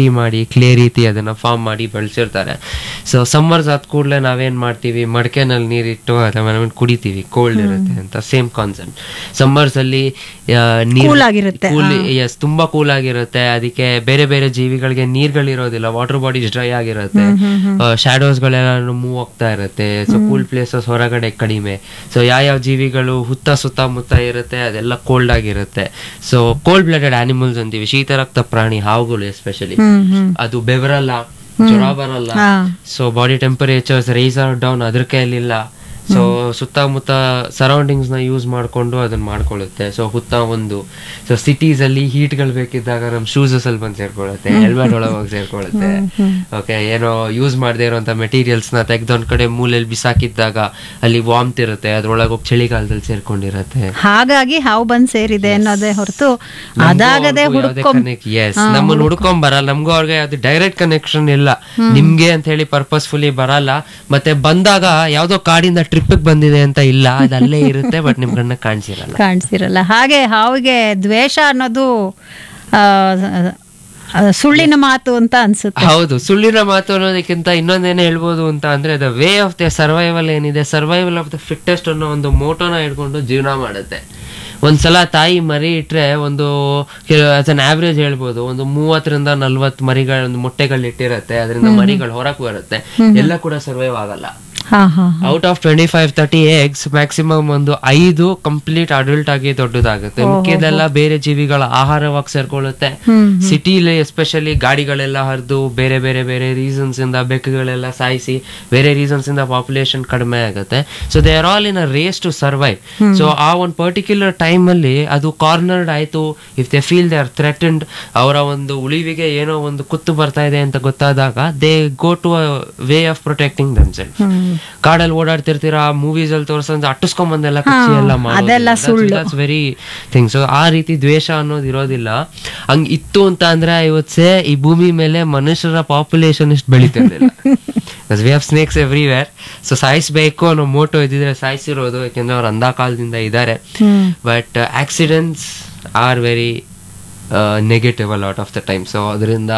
ಗಟ್ಟಿ ಮಾಡಿ ಕ್ಲೇ ರೀತಿ ಅದನ್ನ ಫಾರ್ಮ್ ಮಾಡಿ ಬೆಳೆಸಿರ್ತಾರೆ ಸೊ ಸಮ್ಮರ್ಸ್ ಆದ ಕೂಡಲೇ ನಾವೇನ್ ಮಾಡ್ತೀವಿ ಮಡಕೆನಲ್ಲಿ ನೀರಿಟ್ಟು ಅದನ್ನ ಕುಡಿತೀವಿ ಕೋಲ್ಡ್ ಇರುತ್ತೆ ಅಂತ ಸೇಮ್ ಕಾನ್ಸೆಪ್ಟ್ ಸಮ್ಮರ್ಸ್ ಅಲ್ಲಿ ಆ, ನೀರ್ Cool ಆಗಿರುತ್ತೆ, ಕೂಲ್ ಎಸ್ ತುಂಬಾ ಕೂಲ್ ಆಗಿರುತ್ತೆ ಅದಕ್ಕೆ ಬೇರೆ ಬೇರೆ ಜೀವಿಗಳಿಗೆ ನೀರ್ಗಳಿರೋದಿಲ್ಲ ವಾಟರ್ ಬಾಡೀಸ್ ಡ್ರೈ ಆಗಿರುತ್ತೆ ಶಾಡೋಸ್ ಗಳೆಲ್ಲ ಮೂವ್ ಆಗ್ತಾ ಇರುತ್ತೆ ಸೊ ಕೂಲ್ ಪ್ಲೇಸಸ್ ಹೊರಗಡೆ ಕಡಿಮೆ ಸೊ ಯಾವ ಜೀವಿಗಳು ಹುತ್ತ ಸುತ್ತಮುತ್ತ ಇರುತ್ತೆ ಅದೆಲ್ಲ ಕೋಲ್ಡ್ ಆಗಿರುತ್ತೆ ಸೊ ಕೋಲ್ಡ್ ಬ್ಲಡೆಡ್ ಆನಿಮಲ್ಸ್ ಅಂತೀವಿ ಶೀತರಕ್ತ ಪ್ರಾಣಿ ಹಾವುಗಳು ಎಸ್ಪೆಷಲಿ ಹ್ಮ್ ಹ್ಮ್ ಅದು ಬೆವರಲ್ಲ ಜ್ವರ ಬರಲ್ಲ ಹಾ. So body temperatures rise or down ಅದ್ರ ಕೈಲಿಲ್ಲ ಸೊ ಸುತ್ತಮುತ್ತ ಸರೌಂಡಿಂಗ್ಸ್ ನ ಯೂಸ್ ಮಾಡ್ಕೊಂಡು ಅದನ್ನ ಮಾಡ್ಕೊಳ್ಳುತ್ತೆ ಸೊ ಹುತ್ತ ಒಂದು ಸೊ ಸಿಟೀಸ್ ಅಲ್ಲಿ ಹೀಟ್ ಗಳು ಬೇಕಿದ್ದಾಗ ನಮ್ ಶೂಸಸ್ ಅಲ್ಲಿ ಬಂದು ಸೇರ್ಕೊಳ್ಳುತ್ತೆ ಹೆಲ್ಮೆಟ್ ಒಳಗೆ ಹೋಗಿ ಸೇರ್ಕೊಳ್ಳುತ್ತೆ ಓಕೆ ಏನೋ ಯೂಸ್ ಮಾಡದೇ ಇರುವಂತ ಮೆಟೀರಿಯಲ್ಸ್ ನ ತೆಗ್ದೊಂದ್ ಕಡೆ ಮೂಲೆಯಲ್ಲಿ ಬಿಸಾಕಿದ್ದಾಗ ಅಲ್ಲಿ ವಾಮ್ತ್ ಇರುತ್ತೆ ಅದ್ರೊಳಗೆ ಹೋಗಿ ಚಳಿಗಾಲದಲ್ಲಿ ಸೇರ್ಕೊಂಡಿರತ್ತೆ ಹಾಗಾಗಿ ಹಾವು ಬಂದ್ ಸೇರಿದೆ ಅನ್ನೋದೇ ಹೊರತು ಅದಾಗದೆ ಹುಡುಕೊಂಡ್ ಎಸ್ ನಮ್ಮನ್ನ ಹುಡ್ಕೊಂಡ್ ಬರಲ್ಲ ನಮ್ಗೂ ಅವ್ರಿಗೆ ಅದು ಡೈರೆಕ್ಟ್ ಕನೆಕ್ಷನ್ ಇಲ್ಲ ನಿಮ್ಗೆ ಅಂತ ಹೇಳಿ ಪರ್ಪಸ್ಫುಲಿ ಬರಲ್ಲ ಮತ್ತೆ ಬಂದಾಗ ಯಾವ್ದೋ ಕಾಡಿಂದ ಟ್ರಿಪ್ ಬಂದಿದೆ ಅಂತ ಇಲ್ಲ ಅದು ಅಲ್ಲೇ ಇರುತ್ತೆ ಬಟ್ ನಿಮ್ ಕಣ್ಣ ಕಾಣಿಸಿರಲ್ಲ ಕಾಣಿಸಿರಲ್ಲ ಹಾಗೆ ಹಾವಿಗೆ ದ್ವೇಷ ಅನ್ನೋದು ಆ, ಆ, ಸುಳ್ಳಿನ ಮಾತು ಅಂತ ಅನ್ಸುತ್ತೆ ಹೌದು ಸುಳ್ಳಿನ ಮಾತು ಅನ್ನೋದಕ್ಕಿಂತ ಇನ್ನೊಂದೇನು ಹೇಳ್ಬೋದು ಅಂತ ಅಂದ್ರೆ the way of the survival ಏನಿದೆ ಸರ್ವೈವಲ್ ಆಫ್ ದ ಫಿಟ್ಟೆಸ್ಟ್ ಅನ್ನೋ ಒಂದು ಮೋಟೋನ ಹಿಡ್ಕೊಂಡು ಜೀವನ ಮಾಡುತ್ತೆ ಒಂದ್ಸಲ ತಾಯಿ ಮರಿ ಇಟ್ರೆ ಒಂದು ಆಸ್ ಅನ್ ಆವ್ರೇಜ್ ಹೇಳ್ಬೋದು ಒಂದು ಮೂವತ್ತರಿಂದ ನಲ್ವತ್ ಮರಿಗಳ ಒಂದು ಮೊಟ್ಟೆಗಳು ಇಟ್ಟಿರತ್ತೆ ಅದರಿಂದ ಮರಿಗಳು ಹೊರಕ್ ಬರುತ್ತೆ ಎಲ್ಲ ಕೂಡ ಸರ್ವೈವ್ ಆಗಲ್ಲ ಹಾ ಹಾ out of twenty five thirty eggs maximum ಒಂದು ಐದು ಕಂಪ್ಲೀಟ್ ಅಡಲ್ಟ್ ಆಗಿ ದೊಡ್ಡದಾಗುತ್ತೆ ಮಿಕ್ಕಿದೆಲ್ಲ ಬೇರೆ ಜೀವಿಗಳ ಆಹಾರವಾಗಿ ಸೇರ್ಕೊಳ್ಳುತ್ತೆ ಸಿಟಿಲಿ ಎಸ್ಪೆಷಲಿ ಗಾಡಿಗಳೆಲ್ಲ ಹರಿದು ಬೇರೆ ಬೇರೆ ಬೇರೆ ರೀಸನ್ಸ್ ಇಂದ ಬೆಕ್ಕುಗಳೆಲ್ಲ ಸಾಯಿಸಿ ಬೇರೆ ರೀಸನ್ಸ್ ಇಂದ ಪಾಪ್ಯುಲೇಷನ್ ಕಡಿಮೆ ಆಗುತ್ತೆ so they are all in a race to survive so ಆ ಒಂದು ಪರ್ಟಿಕ್ಯುಲರ್ ಟೈಮ್ ಅಲ್ಲಿ ಅದು ಕಾರ್ನರ್ಡ್ ಆಯ್ತು if they feel they are threatened ಅವರ ಒಂದು ಉಳಿವಿಗೆ ಏನೋ ಒಂದು ಕುತ್ತು ಬರ್ತಾ ಇದೆ ಅಂತ ಗೊತ್ತಾದಾಗ they go to a way of protecting themself ಕಾಡಲ್ಲಿ ಓಡಾಡ್ತಿರ್ತೀರಾ ಮೂವೀಸ್ ಅಲ್ಲಿ ತೋರ್ಸಂದ್ರೆ ಅಟ್ಟಿಸ್ಕೊಂಡ್ ಬಂದೆಲ್ಲ ಕಚ್ಚಿ ಎಲ್ಲ ಅದೆಲ್ಲ ಸುಳ್ಳು. ವೆರಿ ಥಿಂಗ್ಸ್ ಆ ರೀತಿ ದ್ವೇಷ ಅನ್ನೋದು ಇರೋದಿಲ್ಲ ಹಂಗ್ ಇತ್ತು ಅಂತ ಅಂದ್ರೆ ಇವತ್ತೇ ಈ ಭೂಮಿ ಮೇಲೆ ಮನುಷ್ಯರ ಪಾಪ್ಯುಲೇಷನ್ ಇಷ್ಟು ಬೆಳಿತಿರ್ಲಿಲ್ಲ we have snakes everywhere so ಸಾಯಿಸ್ಬೇಕು ಅನ್ನೋ ಮೋಟೋ ಇದ್ದಿದ್ರೆ ಸಾಯಿಸಿರೋದು ಯಾಕೆಂದ್ರೆ ಅವ್ರು ಅಂಧ ಕಾಲದಿಂದ ಇದ್ದಾರೆ but accidents are very negative lot of the time so ಅದರಿಂದ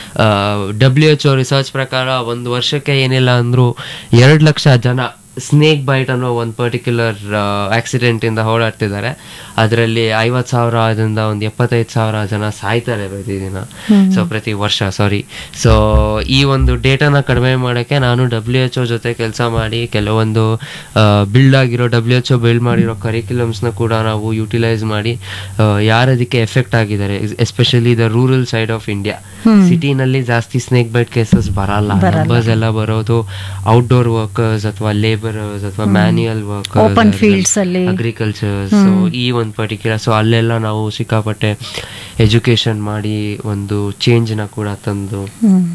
ಡಬ್ಲ್ಯೂ ಎಚ್ ಒ ರಿಸರ್ಚ್ ಪ್ರಕಾರ ಒಂದು ವರ್ಷಕ್ಕೆ ಏನಿಲ್ಲ ಅಂದ್ರೂ ಎರಡು ಲಕ್ಷ ಜನ ಸ್ನೇಕ್ ಬೈಟ್ ಅನ್ನೋ ಒಂದು ಪರ್ಟಿಕ್ಯುಲರ್ ಆಕ್ಸಿಡೆಂಟ್ ಇಂದ ಓಡಾಡ್ತಿದ್ದಾರೆ ಅದರಲ್ಲಿ ಐವತ್ ಸಾವಿರ ಅದರಿಂದ ಒಂದು ಎಪ್ಪತ್ತೈದು ಸಾವಿರ ಜನ ಸಾಯ್ತಾರೆ ಪ್ರತಿದಿನ ಸೊ ಪ್ರತಿ ವರ್ಷ ಸಾರಿ ಸೊ ಈ ಒಂದು ಡೇಟಾನ ಕಡಿಮೆ ಮಾಡೋಕ್ಕೆ ನಾನು ಡಬ್ಲ್ಯೂ ಎಚ್ ಒ ಜೊತೆ ಕೆಲಸ ಮಾಡಿ ಕೆಲವೊಂದು ಬಿಲ್ಡ್ ಆಗಿರೋ ಡಬ್ಲ್ಯೂ ಎಚ್ ಒ ಬಿಲ್ಡ್ ಮಾಡಿರೋ ಕರಿಕ್ಯುಲಮ್ಸ್ನ ಕೂಡ ನಾವು ಯುಟಿಲೈಸ್ ಮಾಡಿ ಆ, ಯಾರು ಅದಕ್ಕೆ ಎಫೆಕ್ಟ್ ಆಗಿದ್ದಾರೆ especially the rural side of India ಸಿಟಿನಲ್ಲಿ ಜಾಸ್ತಿ ಸ್ನೇಕ್ ಬೈಟ್ ಕೇಸಸ್ ಬರಲ್ಲ ನಂಬರ್ಸ್ ಎಲ್ಲ ಬರೋದು ಔಟ್ಡೋರ್ ವರ್ಕರ್ಸ್ ಅಥವಾ ಲೇಬರರ್ಸ್ ಅಥವಾ ಮ್ಯಾನ್ಯುಯಲ್ Open ವರ್ಕರ್ಸ್ fields ಅಲ್ಲಿ. ಅಗ್ರಿಕಲ್ಚರ್ ಸೊ ಈ ಒಂದು ಪರ್ಟಿಕ್ಯುಲರ್ ಸೊ ಅಲ್ಲೆಲ್ಲ ನಾವು ಸಿಕ್ಕಾಪಟ್ಟೆ ಎಜುಕೇಶನ್ ಮಾಡಿ ಒಂದು ಚೇಂಜ್ ನ ಕೂಡ ತಂದು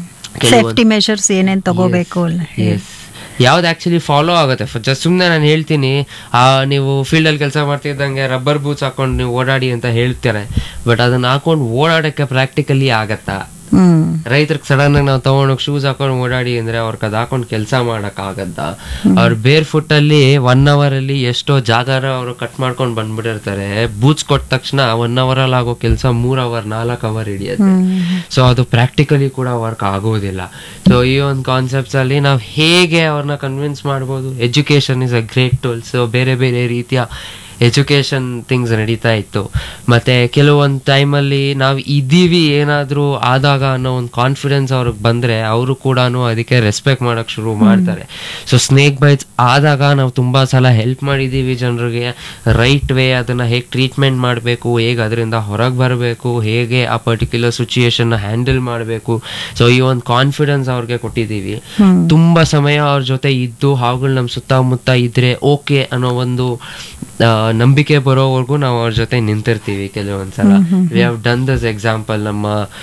ಸೇಫ್ಟಿ ಮೆಷರ್ಸ್ ಏನೇನ್ ತಗೋಬೇಕು ಅಲ್ಲ ಎಸ್ ಯಾವ್ದು ಆಕ್ಚುಲಿ ಫಾಲೋ ಆಗುತ್ತೆ ಜಸ್ಟ್ ಸುಮ್ಮನೆ ನಾನು ಹೇಳ್ತೀನಿ ಆ ನೀವು ಫೀಲ್ಡ್ ಅಲ್ಲಿ ಕೆಲಸ ಮಾಡ್ತಿದ್ದಂಗೆ ರಬ್ಬರ್ ಬೂಟ್ಸ್ ಹಾಕೊಂಡು ನೀವು ಓಡಾಡಿ ಅಂತ ಹೇಳ್ತಾರೆ ಬಟ್ ಅದನ್ನ ಹಾಕೊಂಡು ಓಡಾಡಕ್ಕೆ ಪ್ರಾಕ್ಟಿಕಲಿ ಆಗತ್ತಾ ಹ್ಮ್ ರೈತರಿಗೆ ಸಡನ್ ಆಗಿ ನಾವು ತಗೊಂಡೋಗಿ ಶೂಸ್ ಹಾಕೊಂಡು ಓಡಾಡಿ ಅಂದ್ರೆ ಅವ್ರಿಗೆ ಅದ್ ಹಾಕೊಂಡು ಕೆಲಸ ಮಾಡಕ್ ಆಗತ್ತ ಅವ್ರ ಬೇರ್ ಫುಟ್ ಅಲ್ಲಿ ಒನ್ ಅವರ್ ಅಲ್ಲಿ ಎಷ್ಟೋ ಜಾಗರ ಅವರು ಕಟ್ ಮಾಡ್ಕೊಂಡು ಬಂದ್ಬಿಟ್ಟಿರ್ತಾರೆ ಬೂಟ್ಸ್ ಕೊಟ್ಟ ತಕ್ಷಣ ಒನ್ ಅವರ್ ಅಲ್ಲಿ ಆಗೋ ಕೆಲಸ ಮೂರ್ ಅವರ್ ನಾಲ್ಕು ಅವರ್ ಹಿಡಿಯುತ್ತೆ ಸೊ ಅದು ಪ್ರಾಕ್ಟಿಕಲಿ ಕೂಡ ವರ್ಕ್ ಆಗೋದಿಲ್ಲ ಸೊ ಈ ಒಂದು ಕಾನ್ಸೆಪ್ಟ್ಸ್ ಅಲ್ಲಿ ನಾವು ಹೇಗೆ ಅವ್ರನ್ನ ಕನ್ವಿನ್ಸ್ ಮಾಡ್ಬೋದು education is a great tool so ಬೇರೆ ಬೇರೆ ರೀತಿಯ ಎಜುಕೇಶನ್ ಥಿಂಗ್ಸ್ ನಡೀತಾ ಇತ್ತು ಮತ್ತೆ ಕೆಲವೊಂದು ಟೈಮಲ್ಲಿ ನಾವು ಇದ್ದೀವಿ ಏನಾದರೂ ಆದಾಗ ಅನ್ನೋ ಒಂದು ಕಾನ್ಫಿಡೆನ್ಸ್ ಅವ್ರಿಗೆ ಬಂದರೆ ಅವರು ಕೂಡ ಅದಕ್ಕೆ ರೆಸ್ಪೆಕ್ಟ್ ಮಾಡೋಕ್ಕೆ ಶುರು ಮಾಡ್ತಾರೆ ಸೊ ಸ್ನೇಕ್ ಬೈಟ್ಸ್ ಆದಾಗ ನಾವು ತುಂಬ ಸಲ ಹೆಲ್ಪ್ ಮಾಡಿದ್ದೀವಿ ಜನರಿಗೆ ರೈಟ್ ವೇ ಅದನ್ನು ಹೇಗೆ ಟ್ರೀಟ್ಮೆಂಟ್ ಮಾಡಬೇಕು ಹೇಗೆ ಅದರಿಂದ ಹೊರಗೆ ಬರಬೇಕು ಹೇಗೆ ಆ ಪರ್ಟಿಕ್ಯುಲರ್ ಸಿಚುಯೇಷನ್ನ ಹ್ಯಾಂಡಲ್ ಮಾಡಬೇಕು ಸೊ ಈ ಒಂದು ಕಾನ್ಫಿಡೆನ್ಸ್ ಅವ್ರಿಗೆ ಕೊಟ್ಟಿದ್ದೀವಿ ತುಂಬ ಸಮಯ ಅವ್ರ ಜೊತೆ ಇದ್ದು ಹಾವುಗಳು ನಮ್ಮ ಸುತ್ತಮುತ್ತ ಇದ್ರೆ ಓಕೆ ಅನ್ನೋ ಒಂದು ಆ, ನಂಬಿಕೆ ಬರೋವರೆಗೂ ನಾವು ಅವ್ರ ಜೊತೆ ನಿಂತಿರ್ತೀವಿ ಕೆಲವೊಂದ್ಸಲ we have done this example ನಮ್ಮ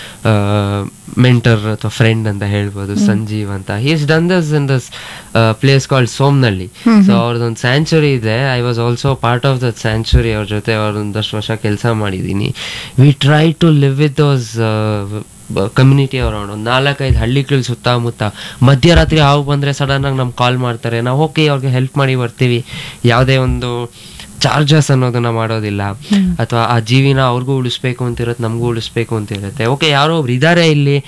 ಮೆಂಟರ್ ಅಥವಾ ಫ್ರೆಂಡ್ ಅಂತ ಹೇಳ್ಬೋದು ಸಂಜೀವ್ ಅಂತ is done this in this place called Somnalli so ಅವ್ರದ್ದೊಂದು ಸ್ಯಾಂಚುರಿ ಇದೆ I was also part of that sanctuary ಅವ್ರ ಜೊತೆ ಅವ್ರೊಂದಷ್ಟು ವರ್ಷ ಕೆಲಸ ಮಾಡಿದ್ದೀನಿ we try to live with those community around ಒಂದು ನಾಲ್ಕೈದು ಹಳ್ಳಿಗಳ ಸುತ್ತಮುತ್ತ ಮಧ್ಯರಾತ್ರಿ ಹಾವು ಬಂದರೆ ಸಡನ್ ಆಗಿ ನಮ್ಗೆ ಕಾಲ್ ಮಾಡ್ತಾರೆ ನಾವು ಹೋಗಿ ಅವ್ರಿಗೆ ಹೆಲ್ಪ್ ಮಾಡಿ ಬರ್ತೀವಿ ಯಾವುದೇ ಒಂದು ಚಾರ್ಜಸ್ ಅನ್ನೋದನ್ನ ಮಾಡೋದಿಲ್ಲ ಅಥವಾ ಆ ಜೀವಿನ ಅವ್ರಿಗೂ ಉಳಿಸ್ಬೇಕು ಅಂತ ಇರುತ್ತೆ ನಮಗೂ ಉಳಿಸ್ಬೇಕು ಅಂತ ಇರುತ್ತೆ ಓಕೆ ಯಾರೋ ಒಬ್ರು ಇದ್ದಾರೆ ಇಲ್ಲಿ